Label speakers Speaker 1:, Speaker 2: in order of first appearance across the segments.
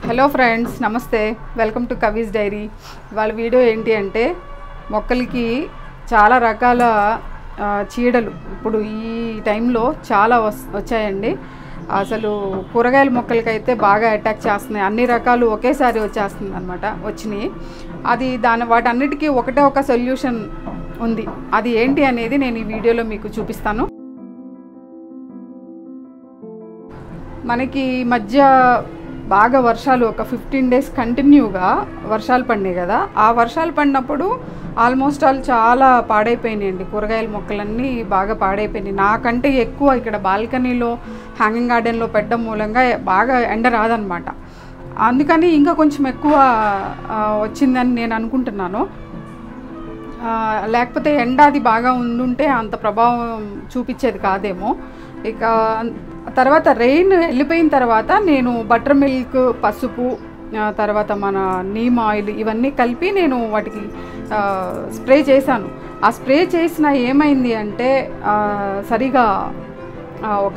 Speaker 1: hello friends నమస్తే welcome to Kavi's diary వాళ్ళ video ఏంటి అంటే మొక్కలకి చాలా రకాల ఆ, చీడలు ఇప్పుడు ఈ టైంలో చాలా వస్ వచ్చాయండి అసలు కూరగాయల మొక్కలకైతే బాగా అటాక్ చేస్తున్నాయి అన్ని రకాలు ఒకేసారి వచ్చేస్తుంది అనమాట వచ్చినాయి అది దాని వాటన్నిటికీ ఒకటే ఒక సొల్యూషన్ ఉంది అది ఏంటి అనేది నేను ఈ వీడియోలో మీకు చూపిస్తాను మనకి ఈ మధ్య బాగా వర్షాలు ఒక ఫిఫ్టీన్ డేస్ కంటిన్యూగా వర్షాలు పడినాయి కదా ఆ వర్షాలు పడినప్పుడు ఆల్మోస్ట్ ఆల్ చాలా పాడైపోయినాయండి కూరగాయల మొక్కలన్నీ బాగా పాడైపోయినాయి నాకంటే ఎక్కువ ఇక్కడ బాల్కనీలో హ్యాంగింగ్ గార్డెన్లో పెట్టడం మూలంగా బాగా ఎండ రాదనమాట అందుకని ఇంకా కొంచెం ఎక్కువ ఆ, వచ్చిందని నేను అనుకుంటున్నాను ఆ, లేకపోతే ఎండ అది బాగా ఉండుంటే అంత ప్రభావం చూపించేది కాదేమో ఇక తర్వాత రెయిన్ వెళ్ళిపోయిన తర్వాత నేను బటర్ మిల్క్ పసుపు ఆ, తర్వాత మన నీమ్ ఆయిల్ ఇవన్నీ కలిపి నేను వాటికి ఆ, స్ప్రే చేశాను ఆ స్ప్రే చేసిన ఏమైంది అంటే ఆ, సరిగా ఆ, ఒక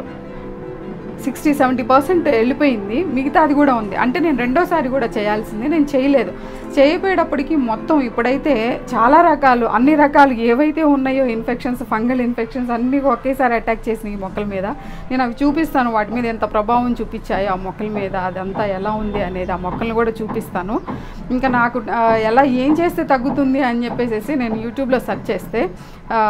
Speaker 1: సిక్స్టీ సెవెంటీ పర్సెంట్ వెళ్ళిపోయింది మిగతా అది కూడా ఉంది అంటే నేను రెండోసారి కూడా చేయాల్సింది నేను చేయలేదు చేయపోయేటప్పటికి మొత్తం ఇప్పుడైతే చాలా రకాలు అన్ని రకాలు ఏవైతే ఉన్నాయో ఇన్ఫెక్షన్స్ ఫంగల్ ఇన్ఫెక్షన్స్ అన్నీ ఒకేసారి అటాక్ చేసినాయి ఈ మొక్కల మీద నేను అవి చూపిస్తాను వాటి మీద ఎంత ప్రభావం చూపించాయో ఆ మొక్కల మీద అదంతా ఎలా ఉంది అనేది ఆ మొక్కలను కూడా చూపిస్తాను ఇంకా నాకు ఆ, ఎలా ఏం చేస్తే తగ్గుతుంది అని చెప్పేసి నేను యూట్యూబ్లో సెర్చ్ చేస్తే ఆ,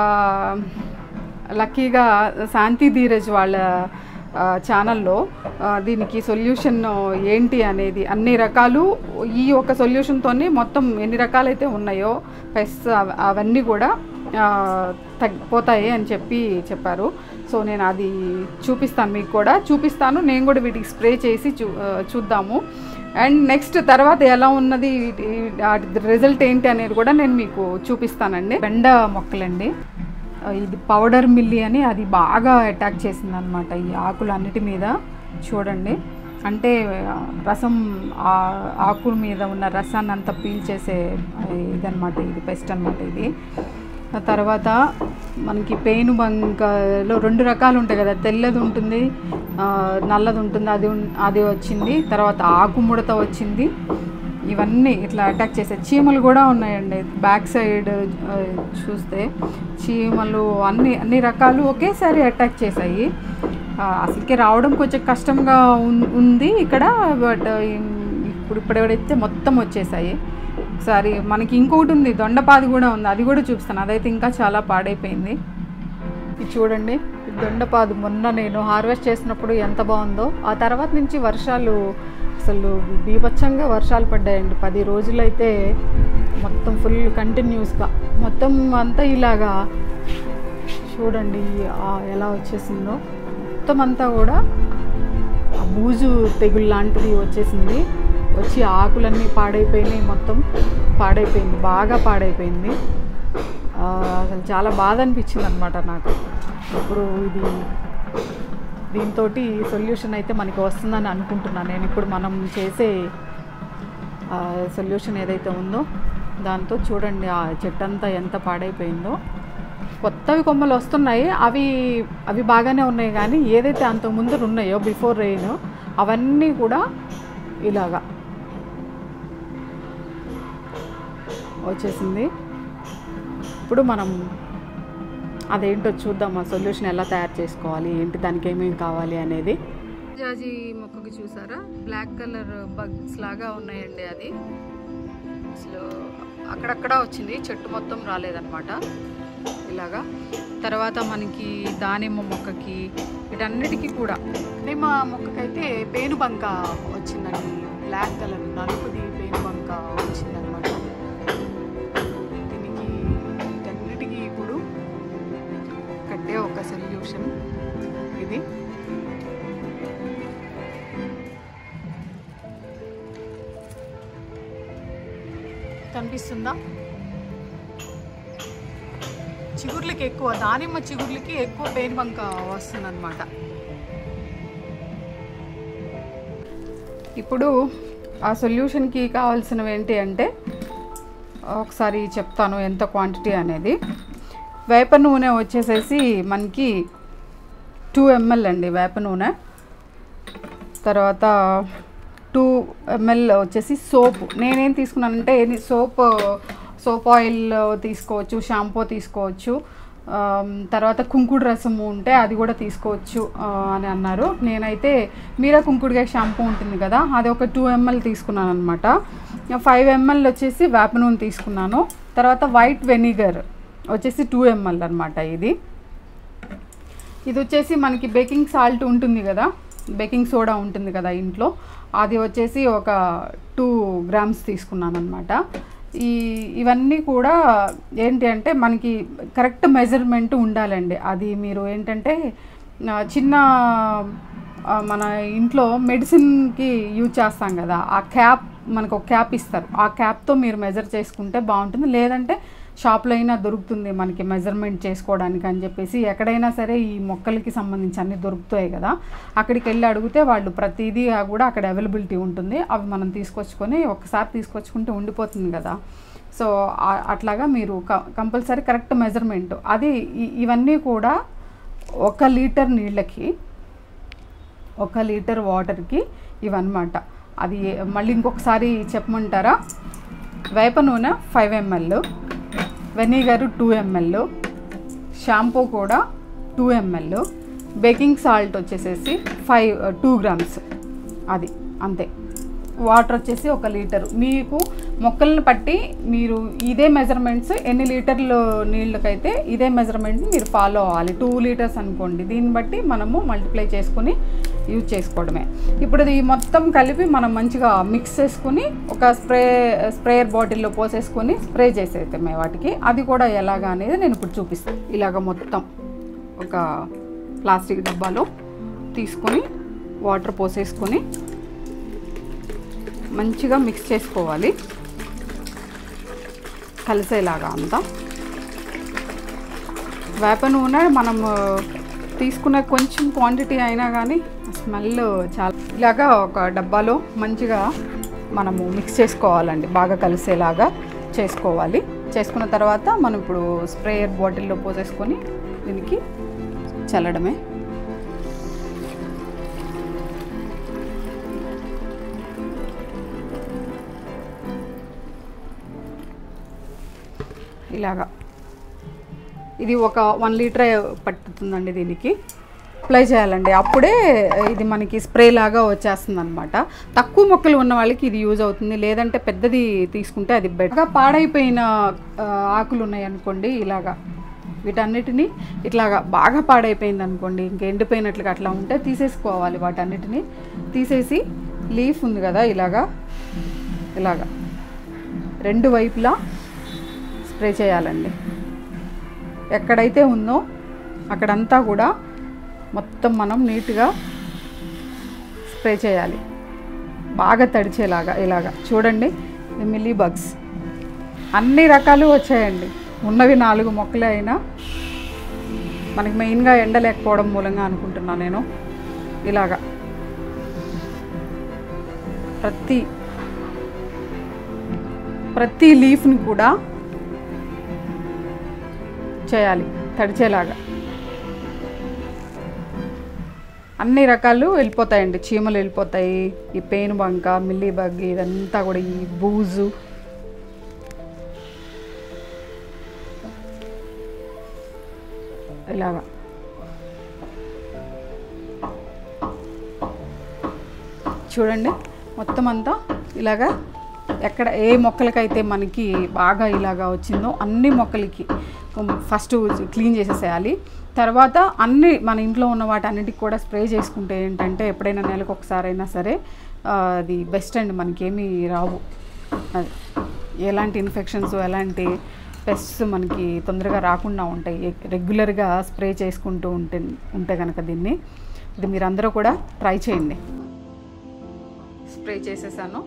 Speaker 1: లక్కీగా శాంతి ధీరజ్ వాళ్ళ ఆ, ఛానల్లో ఆ, దీనికి సొల్యూషన్ ఏంటి అనేది అన్ని రకాలు ఈ ఒక సొల్యూషన్తోనే మొత్తం ఎన్ని రకాలైతే ఉన్నాయో పెస్ట్ అవ- అవన్నీ కూడా ఆ, తగ్గిపోతాయి అని చెప్పి చెప్పారు సో నేను అది చూపిస్తాను మీకు కూడా చూపిస్తాను నేను కూడా వీటికి స్ప్రే చేసి చూ ఆ, చూద్దాము అండ్ నెక్స్ట్ తర్వాత ఎలా ఉన్నది రిజల్ట్ ఏంటి అనేది కూడా నేను మీకు చూపిస్తానండి బెండ మొక్కలండి ఆ, ఇది పౌడర్ మిల్లి అని అది బాగా అటాక్ చేసింది అనమాట ఈ ఆకులు అన్నిటి మీద చూడండి అంటే ఆ, రసం ఆ ఆకుల మీద ఉన్న రసాన్ని అంతా పీల్చేసే ఇదనమాట ఇది పెస్ట్ అనమాట ఇది ఆ తర్వాత మనకి పేను బంకలో రెండు రకాలు ఉంటాయి కదా తెల్లది ఉంటుంది ఆ, నల్లది ఉంటుంది అది ఉన్- అది వచ్చింది తర్వాత ఆకు ముడత వచ్చింది ఇవన్నీ ఇట్లా అటాక్ చేసే చీమలు కూడా ఉన్నాయండి బ్యాక్ సైడ్ ఆ, చూస్తే చీమలు అన్ని అన్ని రకాలు ఒకేసారి అటాక్ చేశాయి ఆ, అసలుకే రావడం కొంచెం కష్టంగా ఉన్- ఉంది ఇక్కడ బట్ ఇప్పుడు ఇప్పుడెవడైతే మొత్తం వచ్చేసాయి ఒకసారి మనకి ఇంకొకటి ఉంది దొండపాది కూడా ఉంది అది కూడా చూపిస్తాను అదైతే ఇంకా చాలా పాడైపోయింది ఇది చూడండి ఇది దొండపాదు మొన్న నేను హార్వెస్ట్ చేసినప్పుడు ఎంత బాగుందో ఆ తర్వాత నుంచి వర్షాలు అసలు బీభత్సంగా వర్షాలు పడ్డాయండి పది రోజులైతే మొత్తం ఫుల్ కంటిన్యూస్గా మొత్తం అంతా ఇలాగా చూడండి ఆ ఎలా వచ్చేసిందో మొత్తం అంతా కూడా ఆ బూజు తెగులు లాంటిది వచ్చేసింది వచ్చి ఆకులన్నీ పాడైపోయినాయి మొత్తం పాడైపోయింది బాగా పాడైపోయింది ఆ, అసలు చాలా బాధ అనిపించింది అనమాట నాకు ఇప్పుడు ఇది దీంతో సొల్యూషన్ అయితే మనకి వస్తుందని అనుకుంటున్నాను నేను ఇప్పుడు మనం చేసే సొల్యూషన్ ఏదైతే ఉందో దాంతో చూడండి ఆ చెట్టు అంతా ఎంత పాడైపోయిందో కొత్తవి కొమ్మలు వస్తున్నాయి అవి అవి బాగానే ఉన్నాయి కానీ ఏదైతే అంతకు ముందు ఉన్నాయో బిఫోర్ రెయిన్ అవన్నీ కూడా ఇలాగా వచ్చేసింది ఇప్పుడు మనం అదేంటో చూద్దాం ఆ సొల్యూషన్ ఎలా తయారు చేసుకోవాలి ఏంటి దానికి ఏమేమి కావాలి అనేది జాజి మొక్కకి చూసారా బ్లాక్ కలర్ బగ్స్ లాగా ఉన్నాయండి అది అసలు అక్కడక్కడ వచ్చింది చెట్టు మొత్తం రాలేదన్నమాట ఇలాగా తర్వాత మనకి దానిమ్మ మొక్కకి వీటన్నిటికీ కూడా నిమ్మ మొక్కకైతే పేనుబంక వచ్చిందండి బ్లాక్ కలర్ నలుపుది పేనుబంక వచ్చిందనమాట దీనికి వీటన్నిటికీ ఇప్పుడు కట్టే ఒక సొల్యూషన్ ఇది కనిపిస్తుందా చిగుర్లకి ఎక్కువ దానిమ్మ చిగుర్లకి ఎక్కువ పేను బంక వస్తుందన్నమాట ఇప్పుడు ఆ సొల్యూషన్కి కావాల్సినవి ఏంటి అంటే ఒకసారి చెప్తాను ఎంత క్వాంటిటీ అనేది వేప నూనె వచ్చేసేసి మనకి టూ ఎంఎల్ అండి వేప నూనె తర్వాత టూ ఎంఎల్ వచ్చేసి సోప్ నేనేం తీసుకున్నానంటే ఎన్ని సోప్ సోప్ ఆయిల్ తీసుకోవచ్చు షాంపూ తీసుకోవచ్చు ఆమ్, తర్వాత కుంకుడు రసము ఉంటే అది కూడా తీసుకోవచ్చు ఆ, అని అన్నారు నేనైతే మీరా కుంకుడుగా షాంపూ ఉంటుంది కదా అది ఒక టూ ఎంఎల్ తీసుకున్నాను అనమాట ఫైవ్ ఎంఎల్ వచ్చేసి వేప నూనె తీసుకున్నాను తర్వాత వైట్ వెనిగర్ వచ్చేసి టూ ఎంఎల్ అనమాట ఇది ఇది వచ్చేసి మనకి బేకింగ్ సాల్ట్ ఉంటుంది కదా బేకింగ్ సోడా ఉంటుంది కదా ఇంట్లో అది వచ్చేసి ఒక టూ గ్రామ్స్ తీసుకున్నాను అనమాట ఈ ఇవన్నీ కూడా ఏంటి అంటే మనకి కరెక్ట్ మెజర్మెంట్ ఉండాలండి అది మీరు ఏంటంటే ఆ, చిన్న ఆ, మన ఇంట్లో మెడిసిన్కి యూజ్ చేస్తాం కదా ఆ క్యాప్ మనకు ఒక క్యాప్ ఇస్తారు ఆ క్యాప్తో మీరు మెజర్ చేసుకుంటే బాగుంటుంది లేదంటే షాప్లో అయినా దొరుకుతుంది మనకి మెజర్మెంట్ చేసుకోవడానికి అని చెప్పేసి ఎక్కడైనా సరే ఈ మొక్కలకి సంబంధించి అన్నీ దొరుకుతాయి కదా అక్కడికి వెళ్ళి అడిగితే వాళ్ళు ప్రతిదీ కూడా అక్కడ అవైలబిలిటీ ఉంటుంది అవి మనం తీసుకొచ్చుకొని ఒకసారి తీసుకొచ్చుకుంటే ఉండిపోతుంది కదా సో ఆ- అట్లాగా మీరు కంపల్సరీ కరెక్ట్ మెజర్మెంట్ అది ఇ- ఇవన్నీ కూడా ఒక లీటర్ నీళ్ళకి ఒక లీటర్ వాటర్కి ఇవన్నమాట అది మళ్ళీ ఇంకొకసారి చెప్పమంటారా వేప నూనె five ml vinegar two ml shampoo కూడా టూ ఎంఎల్ బేకింగ్ సాల్ట్ వచ్చేసేసి ఫైవ్ టూ గ్రామ్స్ అది అంతే వాటర్ వచ్చేసి ఒక లీటరు మీకు మొక్కలను బట్టి మీరు ఇదే మెజర్మెంట్స్ ఎన్ని లీటర్లు నీళ్ళకైతే ఇదే మెజర్మెంట్ మీరు ఫాలో అవ్వాలి టూ లీటర్స్ అనుకోండి దీన్ని బట్టి మనము మల్టిప్లై చేసుకొని యూజ్ చేసుకోవడమే ఇప్పుడు ఇది మొత్తం కలిపి మనం మంచిగా మిక్స్ చేసుకుని ఒక స్ప్రే స్ప్రేయర్ బాటిల్లో పోసేసుకొని స్ప్రే చేసేద్దామే వాటికి అది కూడా ఎలాగా అనేది నేను ఇప్పుడు చూపిస్తాను ఇలాగ మొత్తం ఒక ప్లాస్టిక్ డబ్బాలో తీసుకొని వాటర్ పోసేసుకొని మంచిగా మిక్స్ చేసుకోవాలి కలిసేలాగా అంతా వేప నూనె మనం తీసుకున్న కొంచెం క్వాంటిటీ అయినా కానీ స్మెల్ చాలా ఇలాగా ఒక డబ్బాలో మంచిగా మనము మిక్స్ చేసుకోవాలండి బాగా కలిసేలాగా చేసుకోవాలి చేసుకున్న తర్వాత మనం ఇప్పుడు స్ప్రేయర్ బాటిల్లో పోసేసుకొని దీనికి చల్లడమే ఇలాగా ఇది ఒక వన్ లీటర్ పట్టుతుందండి దీనికి అప్లై చేయాలండి అప్పుడే ఇది మనకి స్ప్రే లాగా వచ్చేస్తుంది అనమాట తక్కువ మొక్కలు ఉన్న వాళ్ళకి ఇది యూజ్ అవుతుంది లేదంటే పెద్దది తీసుకుంటే అది బెటర్గా పాడైపోయిన ఆ, ఆకులు ఉన్నాయి అనుకోండి ఇలాగా వీటన్నిటిని ఇట్లాగా బాగా పాడైపోయింది అనుకోండి ఇంక ఎండిపోయినట్లుగా అట్లా ఉంటే తీసేసుకోవాలి వాటన్నిటిని తీసేసి లీఫ్ ఉంది కదా ఇలాగా ఇలాగా రెండు వైపులా స్ప్రే చేయాలండి ఎక్కడైతే ఉందో అక్కడంతా కూడా మొత్తం మనం నీట్గా స్ప్రే చేయాలి బాగా తడిచేలాగా ఇలాగా చూడండి ఇది మిల్లీ బగ్స్ అన్ని రకాలు వచ్చాయండి ఉన్నవి నాలుగు మొక్కలే అయినా మనకి మెయిన్గా ఎండ లేకపోవడం మూలంగా అనుకుంటున్నా నేను ఇలాగా ప్రతి ప్రతి లీఫ్ని కూడా చేయాలి తడిచేలాగా అన్ని రకాలు వెళ్ళిపోతాయండి చీమలు వెళ్ళిపోతాయి ఈ పేను బంక మిల్లీ బగ్ ఇదంతా కూడా ఈ బూజు ఇలాగా చూడండి మొత్తం అంతా ఇలాగా ఎక్కడ ఏ మొక్కలకైతే మనకి బాగా ఇలాగా వచ్చిందో అన్ని మొక్కలకి ఫస్ట్ క్లీన్ చేసేసేయాలి తర్వాత అన్ని మన ఇంట్లో ఉన్న వాటి అన్నిటికి కూడా స్ప్రే చేసుకుంటే ఏంటంటే ఎప్పుడైనా నెలకు ఒకసారైనా సరే ఆ, అది బెస్ట్ అండి మనకేమీ రావు అది ఎలాంటి ఇన్ఫెక్షన్స్ ఎలాంటి పెస్ట్స్ మనకి తొందరగా రాకుండా ఉంటాయి రెగ్యులర్గా స్ప్రే చేసుకుంటూ ఉంటే ఉంటే కనుక దీన్ని ఇది మీరందరూ కూడా ట్రై చేయండి స్ప్రే చేసేసాను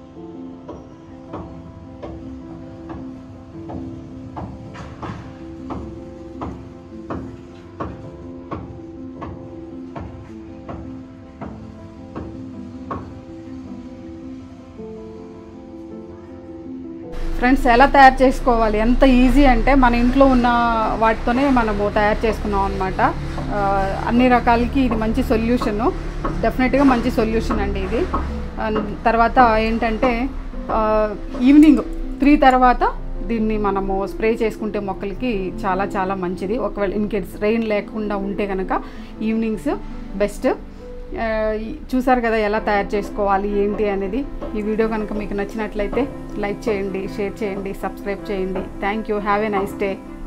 Speaker 1: ఫ్రెండ్స్ ఎలా తయారు చేసుకోవాలి ఎంత ఈజీ అంటే మన ఇంట్లో ఉన్న వాటితోనే మనము తయారు చేసుకున్నాం అనమాట అన్ని రకాలకి ఇది మంచి సొల్యూషను డెఫినెట్గా మంచి సొల్యూషన్ అండి ఇది తర్వాత ఏంటంటే ఆ, ఈవినింగ్ త్రీ తర్వాత దీన్ని మనము స్ప్రే చేసుకుంటే మొక్కలకి చాలా చాలా మంచిది ఒకవేళ ఇన్ కేస్ రెయిన్ లేకుండా ఉంటే కనుక ఈవినింగ్స్ బెస్ట్ ఆ, ఈ- చూసారు కదా ఎలా తయారు చేసుకోవాలి ఏంటి అనేది ఈ వీడియో కనుక మీకు నచ్చినట్లయితే లైక్ చేయండి షేర్ చేయండి సబ్స్క్రైబ్ చేయండి thank you have a nice day